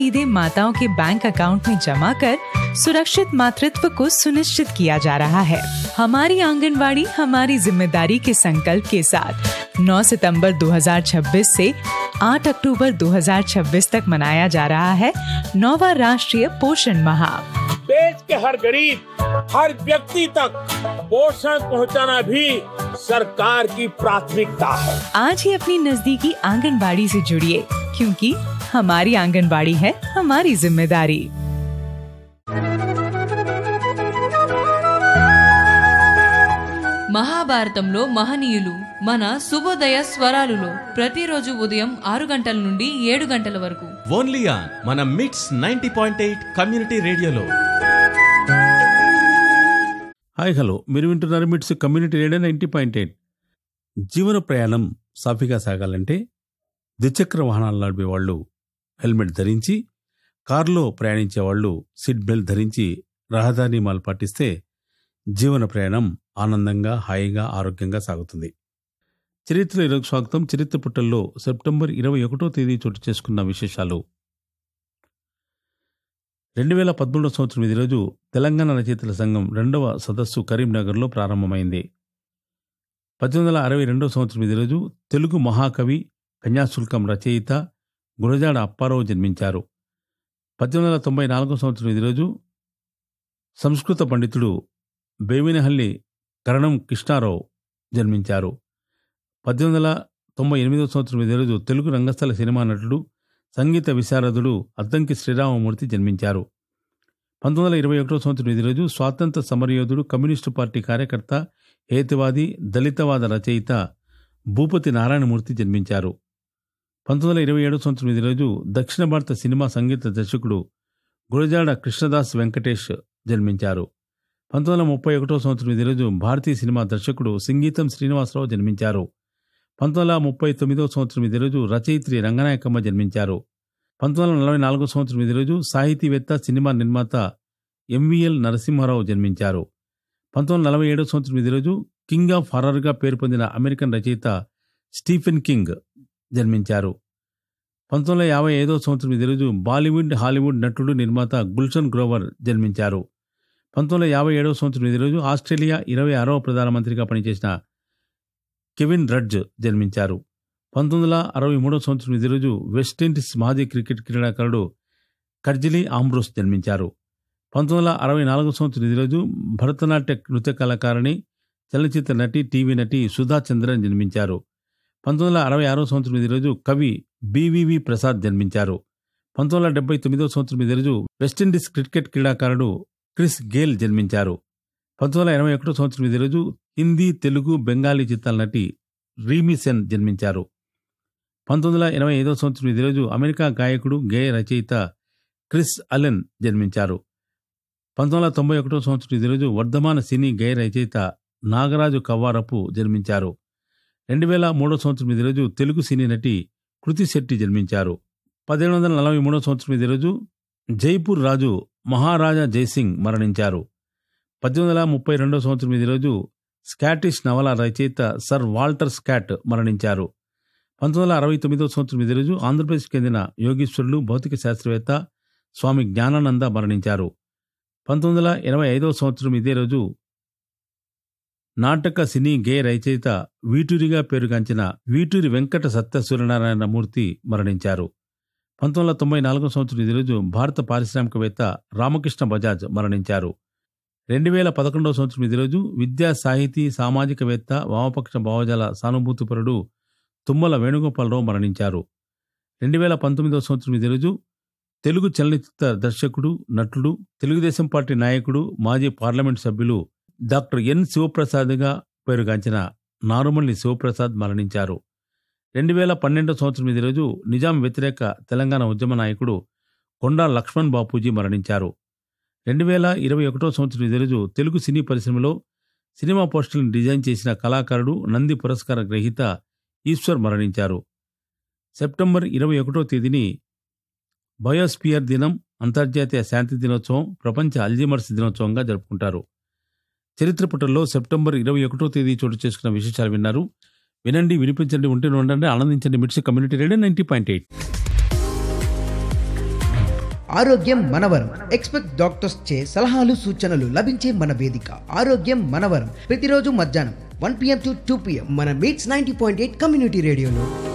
सीधे माताओं के बैंक अकाउंट में जमा कर सुरक्षित मातृत्व को सुनिश्चित किया जा रहा है हमारी आंगनवाड़ी हमारी जिम्मेदारी के संकल्प के साथ 9 सितंबर 2026 से 8 अक्टूबर 2026 तक मनाया जा रहा है नौवा राष्ट्रीय पोषण माह देश के हर गरीब हर व्यक्ति तक पोषण पहुंचाना भी सरकार की प्राथमिकता है आज ही अपनी नजदीकी आंगनबाड़ी से जुड़िए क्योंकि हमारी आंगनबाड़ी है हमारी जिम्मेदारी మహాభారతంలో మహనీయులు మన శుభోదయ స్వరాలులో ప్రతిరోజు ఉదయం ఆరు గంటల నుండి ఏడు గంటల వరకు ఓన్లీ ఆన్ మన MITS ninety point eight community రేడియోలో హాయ్ హలో మీరు వింటున్నారు MITS community radio ninety point eight జీవన ప్రయాణం సాఫీగా సాగాలంటే ద్విచక్ర వాహనాలు నడిపే వాళ్ళు హెల్మెట్ ధరించి కారులో ప్రయాణించే వాళ్ళు సీట్ బెల్ట్ ధరించి రహదారి నియమాలు పాటిస్తే జీవన ప్రయాణం ఆనందంగా హాయిగా ఆరోగ్యంగా సాగుతుంది చరిత్ర ఈరోజు స్వాగతం చరిత్ర పుటల్లో సెప్టెంబర్ ఇరవై ఒకటో తేదీ చోటు చేసుకున్న విశేషాలు రెండు వేల పదమూడవ సంవత్సరం ఇది రోజు తెలంగాణ రచయితల సంఘం రెండవ సదస్సు కరీంనగర్లో ప్రారంభమైంది పద్దెనిమిది వందల అరవై రెండవ సంవత్సరం ఇది రోజు తెలుగు మహాకవి కన్యాశుల్కం రచయిత గురజాడ అప్పారావు జన్మించారు పద్దెనిమిది వందల తొంభై నాలుగవ సంవత్సరం ఇది రోజు సంస్కృత పండితుడు బేవినహల్లి కరణం కృష్ణారావు జన్మించారు పద్దెనిమిది వందల తొంభై ఎనిమిదవ సంవత్సరం ఇదే రోజు తెలుగు రంగస్థల సినిమా నటుడు సంగీత విశారదుడు అద్దంకి శ్రీరామమూర్తి జన్మించారు పంతొమ్మిది వందల ఇరవై ఒకటో సంవత్సరం ఇదే రోజు స్వాతంత్ర సమరయోధుడు కమ్యూనిస్టు పార్టీ కార్యకర్త హేతువాది దళితవాద రచయిత భూపతి నారాయణమూర్తి జన్మించారు పంతొమ్మిది వందల ఇరవై ఏడో సంవత్సరం ఇదే రోజు దక్షిణ భారత సినిమా సంగీత దర్శకుడు గురజాడ కృష్ణదాస్ వెంకటేష్ జన్మించారు పంతొమ్మిది వందల ముప్పై ఒకటో సంవత్సరం ఇదే రోజు భారతీయ సినిమా దర్శకుడు సింగీతం శ్రీనివాసరావు జన్మించారు పంతొమ్మిది వందల ముప్పై తొమ్మిదో సంవత్సరం ఇదే రోజు రచయిత్రి రంగనాయకమ్మ జన్మించారు పంతొమ్మిది వందల నలభై నాలుగో సంవత్సరం ఇదే రోజు సాహితీవేత్త సినిమా నిర్మాత ఎంవిఎల్ నరసింహారావు జన్మించారు పంతొమ్మిది వందల నలభై ఏడో సంవత్సరం ఇదే రోజు కింగ్ ఆఫ్ హర్రర్గా పేరు పొందిన అమెరికన్ రచయిత స్టీఫెన్ కింగ్ జన్మించారు పంతొమ్మిది వందల యాభై ఐదో సంవత్సరం ఇదే రోజు బాలీవుడ్ హాలీవుడ్ నటుడు నిర్మాత గుల్షన్ గ్రోవర్ జన్మించారు పంతొమ్మిది వందల యాభై ఏడవ సంవత్సరం ఇదే రోజు ఆస్ట్రేలియా ఇరవై ఆరవ ప్రధానమంత్రిగా పనిచేసిన కెవిన్ రడ్జ్ జన్మించారు పంతొమ్మిది వందల అరవై మూడవ సంవత్సరం ఇదే రోజు వెస్టిండీస్ మాజీ క్రికెట్ క్రీడాకారుడు కర్జిలీ ఆంబ్రోస్ జన్మించారు పంతొమ్మిది వందల అరవై నాలుగవ సంవత్సరం ఇదే రోజు భరతనాట్య నృత్య కళాకారిణి చలనచిత్ర నటి టీవీ నటి సుధా చంద్రన్ జన్మించారు పంతొమ్మిది వందల అరవై ఆరో సంవత్సరం ఇదే రోజు కవి బివివి ప్రసాద్ జన్మించారు పంతొమ్మిది వందల డెబ్బై తొమ్మిదవ సంవత్సరం ఇదే రోజు వెస్టిండీస్ క్రికెట్ క్రీడాకారుడు క్రిస్ గేల్ జన్మించారు పంతొమ్మిది వందల ఎనభై ఒకటో సంవత్సరం ఇదే రోజు హిందీ తెలుగు బెంగాలీ చిత్రాల నటి రీమి సెన్ జన్మించారు పంతొమ్మిది వందల ఎనభై ఐదవ సంవత్సరం ఇదే రోజు అమెరికా గాయకుడు గేయ రచయిత క్రిస్ అలెన్ జన్మించారు పంతొమ్మిది వందల తొంభై ఒకటో సంవత్సరం ఇదే రోజు వర్ధమాన సినీ గేయ రచయిత నాగరాజు కవ్వారపు జన్మించారు రెండు వేల మూడో సంవత్సరం ఇదే రోజు తెలుగు సినీ నటి కృతి శెట్టి జన్మించారు పదిహేడు వందల నలభై మూడో సంవత్సరం ఇదే రోజు జైపూర్ రాజు మహారాజా జైసింగ్ మరణించారు పద్దెనిమిది వందల ముప్పై రెండో సంవత్సరం ఇదే రోజు స్కాటిష్ నవల రచయిత సర్ వాల్టర్ స్కాట్ మరణించారు పంతొమ్మిది వందల అరవై తొమ్మిదో సంవత్సరం ఇదే రోజు ఆంధ్రప్రదేశ్కి చెందిన యోగీశ్వరులు భౌతిక శాస్త్రవేత్త స్వామి జ్ఞానానంద మరణించారు పంతొమ్మిది వందల ఎనభై ఐదో సంవత్సరం ఇదే రోజు నాటక సినీ గేయ రచయిత వీటూరిగా పేరుగాంచిన వీటూరి వెంకట సత్య సూర్యనారాయణ మూర్తి మరణించారు పంతొమ్మిది వందల తొంభై నాలుగో సంవత్సరం ఇదే రోజు భారత పారిశ్రామికవేత్త రామకృష్ణ బజాజ్ మరణించారు రెండు వేల పదకొండవ సంవత్సరం ఇదే రోజు విద్యా సాహితీ సామాజికవేత్త వామపక్ష భావజాల సానుభూతిపరుడు తుమ్మల వేణుగోపాలరావు మరణించారు రెండు వేల పంతొమ్మిదవ సంవత్సరం ఇదే రోజు తెలుగు చలనచిత్ర దర్శకుడు నటుడు తెలుగుదేశం పార్టీ నాయకుడు మాజీ పార్లమెంట్ సభ్యులు డాక్టర్ ఎన్ శివప్రసాద్గా పేరుగాంచిన నారుమల్లి శివప్రసాద్ మరణించారు రెండు వేల పన్నెండవ సంవత్సరం ఇదే రోజు నిజాం వ్యతిరేక తెలంగాణ ఉద్యమ నాయకుడు కొండా లక్ష్మణ్ బాపూజీ మరణించారు రెండు వేల ఇరవై ఒకటో సంవత్సరం ఇదే రోజు తెలుగు సినీ పరిశ్రమలో సినిమా పోస్టర్లను డిజైన్ చేసిన కళాకారుడు నంది పురస్కార గ్రహీత ఈశ్వర్ మరణించారు సెప్టెంబర్ ఇరవై ఒకటో తేదీని బయోస్పియర్ దినం అంతర్జాతీయ శాంతి దినోత్సవం ప్రపంచ అల్జీమర్స్ దినోత్సవంగా జరుపుకుంటారు చరిత్ర పుటల్లో సెప్టెంబర్ ఇరవై ఒకటో తేదీ చోటు చేసుకున్న విశేషాలు విన్నారు వినండి వినిపించండి ఉంటే ఉండండి ఆనందించండి Mirchi community radio ninety point eight ఆరోగ్యం మనవరం ఎక్స్పెక్ట్ డాక్టర్స్ చే సలహాలు సూచనలు లభించే మన వేదిక ఆరోగ్యం మనవరం ప్రతిరోజు మధ్యాహ్నం one PM to two PM మన MITS ninety point eight community రేడియోలో